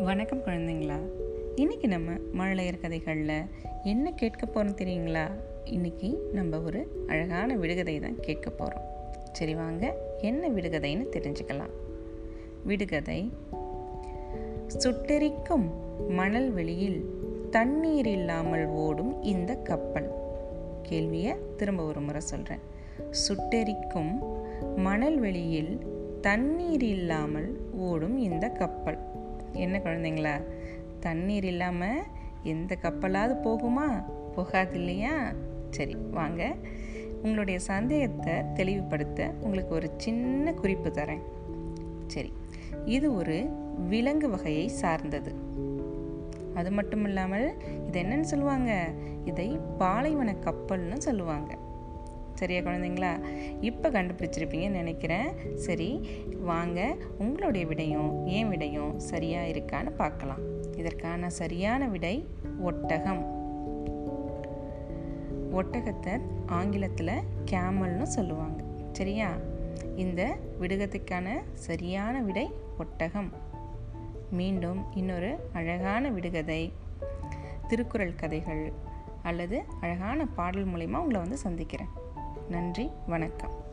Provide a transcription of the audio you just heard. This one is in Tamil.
வணக்கம் குழந்தைங்களா இன்றைக்கி நம்ம மழலையர் கதைகளில் என்ன கேட்க போகிறோம் தெரியுங்களா இன்றைக்கி நம்ம ஒரு அழகான விடுகதை தான் கேட்க போகிறோம் சரி வாங்க என்ன விடுகதைன்னு தெரிஞ்சுக்கலாம் விடுகதை சுட்டெரிக்கும் மணல் வெளியில் தண்ணீர் இல்லாமல் ஓடும் இந்த கப்பல் கேள்வியை திரும்ப ஒரு முறை சொல்கிறேன் சுட்டெரிக்கும் மணல் வெளியில் தண்ணீர் இல்லாமல் ஓடும் இந்த கப்பல் என்ன குழந்தைங்களா தண்ணீர் இல்லாமல் எந்த கப்பலாவது போகுமா போகாது இல்லையா சரி வாங்க உங்களுடைய சந்தேகத்தை தெளிவுபடுத்த உங்களுக்கு ஒரு சின்ன குறிப்பு தரேன் சரி இது ஒரு விலங்கு வகையை சார்ந்தது அது மட்டும் இல்லாமல் இது என்னன்னு சொல்லுவாங்க இதை பாலைவன கப்பல்னு சொல்லுவாங்க சரியா குழந்தைங்களா இப்போ கண்டுபிடிச்சிருப்பீங்கன்னு நினைக்கிறேன் சரி வாங்க உங்களுடைய விடையும் ஏன் விடையும் சரியாக இருக்கான்னு பார்க்கலாம் இதற்கான சரியான விடை ஒட்டகம் ஒட்டகத்தை ஆங்கிலத்தில் கேமல்னு சொல்லுவாங்க சரியா இந்த விடுகத்துக்கான சரியான விடை ஒட்டகம் மீண்டும் இன்னொரு அழகான விடுகதை திருக்குறள் கதைகள் அல்லது அழகான பாடல் மூலயமா உங்களை வந்து சந்திக்கிறேன் நன்றி வணக்கம்